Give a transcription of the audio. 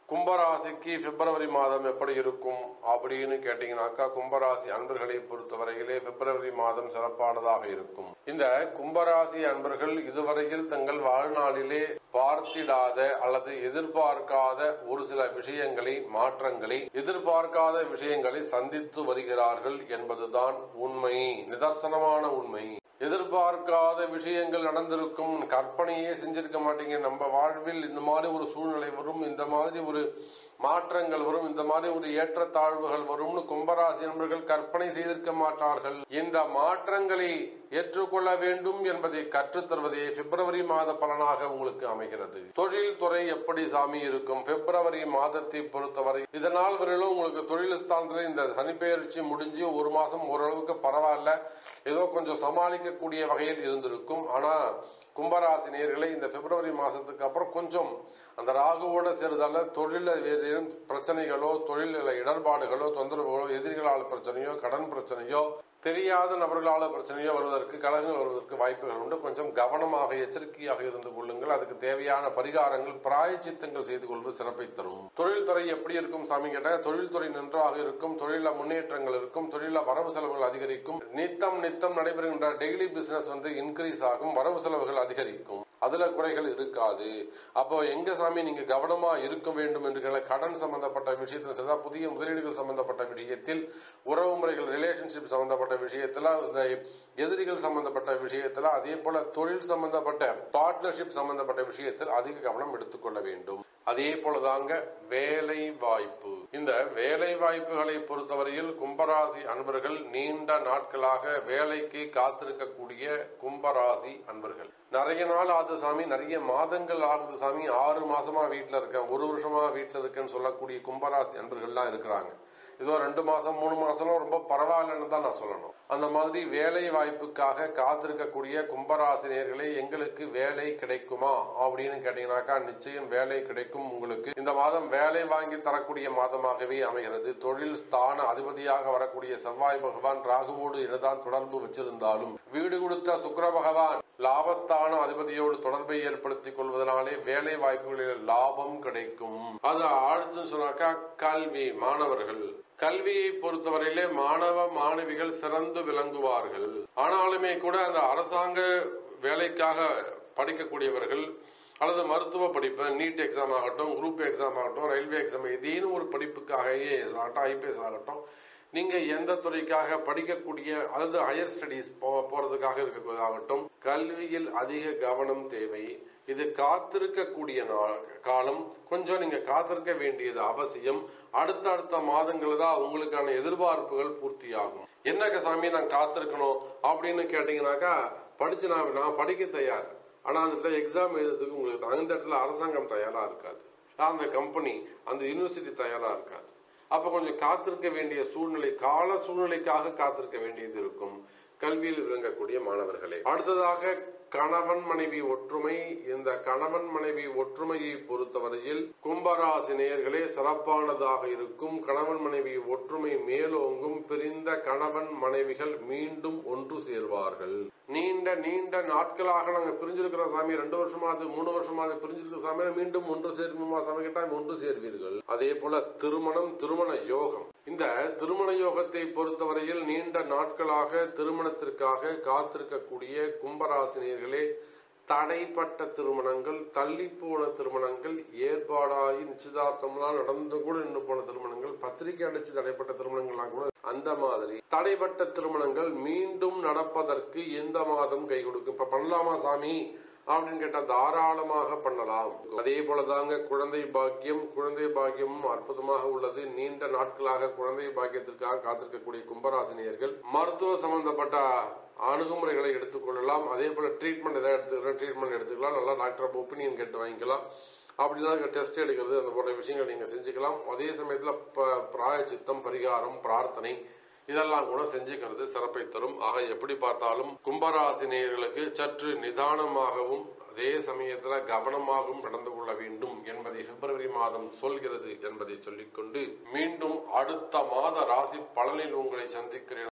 கும்பராசிக்கு பிப்ரவரி மாதம் எப்படி இருக்கும் அப்படின்னு கேட்டீங்கன்னாக்கா கும்பராசி அன்பர்களை பொறுத்தவரையிலே பிப்ரவரி மாதம் சிறப்பானதாக இருக்கும் இந்த கும்பராசி அன்பர்கள் இதுவரையில் தங்கள் வாழ்நாளிலே பார்த்திடாத அல்லது எதிர்பார்க்காத ஒரு சில விஷயங்களை மாற்றங்களை எதிர்பார்க்காத விஷயங்களை சந்தித்து வருகிறார்கள் என்பதுதான் உண்மை நிதர்சனமான உண்மை எதிர்பார்க்காத விஷயங்கள் நடந்திருக்கும் கற்பனையே செஞ்சிருக்க மாட்டீங்க நம்ம வாழ்வில் இந்த மாதிரி ஒரு சூழ்நிலை வரும் இந்த மாதிரி ஒரு மாற்றங்கள் வரும் இந்த மாதிரி ஒரு ஏற்றத்தாழ்வுகள் வரும்னு கும்பராசி நண்பர்கள் கற்பனை செய்திருக்க மாட்டார்கள் இந்த மாற்றங்களை ஏற்றுக்கொள்ள வேண்டும் என்பதை கற்றுத்தருவதே பிப்ரவரி மாத பலனாக உங்களுக்கு அமைகிறது தொழில் துறை எப்படி சாமி இருக்கும் பிப்ரவரி மாதத்தை பொறுத்தவரை இதனால் வரையிலும் உங்களுக்கு தொழில் ஸ்தானத்தில் இந்த சனிப்பெயர்ச்சி முடிஞ்சு ஒரு மாசம் ஓரளவுக்கு பரவாயில்ல ஏதோ கொஞ்சம் சமாளிக்கக்கூடிய வகையில் இருந்திருக்கும் ஆனா கும்பராசி நேர்களை இந்த பிப்ரவரி மாசத்துக்கு அப்புறம் கொஞ்சம் அந்த ராகுவோட சேர்ந்தால தொழில ஏதேனும் பிரச்சனைகளோ தொழில இடர்பாடுகளோ தொந்தரவுகளோ எதிரிகளால் பிரச்சனையோ கடன் பிரச்சனையோ தெரியாத நபர்களால் பிரச்சனையோ வருவதற்கு கலகங்கள் வருவதற்கு வாய்ப்புகள் உண்டு கொஞ்சம் கவனமாக எச்சரிக்கையாக இருந்து கொள்ளுங்கள் அதுக்கு தேவையான பரிகாரங்கள் பிராயச்சித்தங்கள் செய்து கொள்வது சிறப்பை தரும் தொழில்துறை எப்படி இருக்கும் சாமி கேட்ட தொழில்துறை நன்றாக இருக்கும் தொழில முன்னேற்றங்கள் இருக்கும் தொழில வரவு செலவுகள் அதிகரிக்கும் நித்தம் நித்தம் நடைபெறுகின்ற டெய்லி பிசினஸ் வந்து இன்க்ரீஸ் ஆகும் வரவு செலவுகள் அதிகரிக்கும் அதுல குறைகள் இருக்காது அப்போ எங்க சாமி நீங்க கவனமா இருக்க வேண்டும் என்று கேட்ட கடன் சம்பந்தப்பட்ட விஷயத்தில் சரிதா புதிய முதலீடுகள் சம்பந்தப்பட்ட விஷயத்தில் உறவு முறைகள் ரிலேஷன்ஷிப் சம்பந்தப்பட்ட விஷயத்துல இந்த எதிரிகள் சம்பந்தப்பட்ட விஷயத்துல அதே போல தொழில் சம்பந்தப்பட்ட பார்ட்னர்ஷிப் சம்பந்தப்பட்ட விஷயத்தில் அதிக கவனம் எடுத்துக்கொள்ள வேண்டும் அதே போலதாங்க வேலை வாய்ப்பு இந்த வேலை வாய்ப்புகளை பொறுத்தவரையில் கும்பராசி அன்பர்கள் நீண்ட நாட்களாக வேலைக்கு காத்திருக்கக்கூடிய கும்பராசி அன்பர்கள் நிறைய நாள் ஆகுது சாமி நிறைய மாதங்கள் ஆகுது சாமி ஆறு மாசமா வீட்டுல இருக்கேன் ஒரு வருஷமா வீட்டுல இருக்கேன்னு சொல்லக்கூடிய கும்பராசி அன்பர்கள்லாம் இருக்கிறாங்க இதோ ரெண்டு மாசம் மூணு மாசம்லாம் ரொம்ப பரவாயில்லன்னு தான் நான் சொல்லணும் அந்த மாதிரி வேலை வாய்ப்புக்காக காத்திருக்கக்கூடிய கும்பராசினியர்களே எங்களுக்கு வேலை கிடைக்குமா அப்படின்னு கேட்டீங்கன்னாக்கா நிச்சயம் வேலை கிடைக்கும் உங்களுக்கு இந்த மாதம் வேலை வாங்கி தரக்கூடிய மாதமாகவே அமைகிறது தொழில் ஸ்தான அதிபதியாக வரக்கூடிய செவ்வாய் பகவான் ராகுவோடு என்னதான் தொடர்பு வச்சிருந்தாலும் வீடு கொடுத்த சுக்கர பகவான் லாபஸ்தான அதிபதியோடு தொடர்பை ஏற்படுத்திக் கொள்வதனாலே வேலை வாய்ப்புகளில் லாபம் கிடைக்கும் அது அடுத்து சொன்னாக்கா கல்வி மாணவர்கள் கல்வியை பொறுத்தவரையிலே மாணவ மாணவிகள் சிறந்து விளங்குவார்கள் ஆனாலுமே கூட அந்த அரசாங்க வேலைக்காக படிக்கக்கூடியவர்கள் அல்லது மருத்துவ படிப்பு நீட் எக்ஸாம் ஆகட்டும் குரூப் எக்ஸாம் ஆகட்டும் ரயில்வே எக்ஸாம் ஏதேனும் ஒரு படிப்புக்காக ஐஏஎஸ் ஆகட்டும் ஐபிஎஸ் ஆகட்டும் நீங்க எந்த துறைக்காக படிக்கக்கூடிய அல்லது ஹையர் ஸ்டடிஸ் போறதுக்காக இருக்கக்கூடியதாகட்டும் கல்வியில் அதிக கவனம் தேவை இது காத்திருக்கக்கூடிய காலம் கொஞ்சம் நீங்க காத்திருக்க வேண்டியது அவசியம் அடுத்தடுத்த மாதங்கள் தான் உங்களுக்கான எதிர்பார்ப்புகள் பூர்த்தியாகும் என்னங்க சாமி நான் காத்திருக்கணும் அப்படின்னு கேட்டீங்கன்னாக்கா படிச்சு நான் நான் படிக்க தயார் ஆனா அந்த இடத்துல எக்ஸாம் எழுதுறதுக்கு உங்களுக்கு அந்த இடத்துல அரசாங்கம் தயாரா இருக்காது அந்த கம்பெனி அந்த யூனிவர்சிட்டி தயாரா இருக்காது அப்ப கொஞ்சம் காத்திருக்க வேண்டிய சூழ்நிலை கால சூழ்நிலைக்காக காத்திருக்க வேண்டியது இருக்கும் கல்வியில் விளங்கக்கூடிய மாணவர்களே அடுத்ததாக கணவன் மனைவி ஒற்றுமை இந்த கணவன் மனைவி ஒற்றுமையை பொறுத்தவரையில் கும்பராசி நேயர்களே சிறப்பானதாக இருக்கும் கணவன் மனைவி ஒற்றுமை மேலோங்கும் பிரிந்த கணவன் மனைவிகள் மீண்டும் ஒன்று சேர்வார்கள் நீண்ட நீண்ட நாட்களாக நாங்க பிரிஞ்சிருக்கிற சாமி ரெண்டு வருஷமாவது மூணு வருஷமாவது பிரிஞ்சிருக்கிற சாமி மீண்டும் ஒன்று சேர்மா சாமி கேட்டா ஒன்று சேர்வீர்கள் அதே போல திருமணம் திருமண யோகம் இந்த திருமண யோகத்தை பொறுத்தவரையில் நீண்ட நாட்களாக திருமணத்திற்காக காத்திருக்கக்கூடிய கும்பராசினியர்களே தடைப்பட்ட திருமணங்கள் தள்ளி போன திருமணங்கள் ஏற்பாடாகி நிச்சயதார்த்தம்லாம் நடந்து கூட நின்று போன திருமணங்கள் பத்திரிகை அடிச்சு தடைப்பட்ட திருமணங்கள்லாம் கூட அந்த மாதிரி தடைப்பட்ட திருமணங்கள் மீண்டும் நடப்பதற்கு எந்த மாதம் கை கொடுக்கும் இப்ப பண்ணலாமா சாமி அப்படின்னு கேட்டா தாராளமாக பண்ணலாம் அதே போலதாங்க குழந்தை பாக்கியம் குழந்தை பாக்கியமும் அற்புதமாக உள்ளது நீண்ட நாட்களாக குழந்தை பாக்கியத்திற்காக காத்திருக்கக்கூடிய கும்பராசினியர்கள் மருத்துவ சம்பந்தப்பட்ட அணுகுமுறைகளை எடுத்துக்கொள்ளலாம் அதே போல ட்ரீட்மெண்ட் ஏதாவது எடுத்துக்கலாம் ட்ரீட்மெண்ட் எடுத்துக்கலாம் நல்லா டாக்டர் ஒப்பீனியன் கேட்டு வாங்கிக்கலாம் அப்படிதான் டெஸ்ட் எடுக்கிறது அந்த போன்ற விஷயங்கள் நீங்க செஞ்சுக்கலாம் அதே சமயத்துல பிராயச்சித்தம் பரிகாரம் பிரார்த்தனை இதெல்லாம் கூட செஞ்சுக்கிறது சிறப்பை தரும் ஆக எப்படி பார்த்தாலும் கும்பராசினியர்களுக்கு சற்று நிதானமாகவும் அதே சமயத்துல கவனமாகவும் நடந்து கொள்ள வேண்டும் என்பதை பிப்ரவரி மாதம் சொல்கிறது என்பதை சொல்லிக்கொண்டு மீண்டும் அடுத்த மாத ராசி பலனில் உங்களை சந்திக்கிறேன்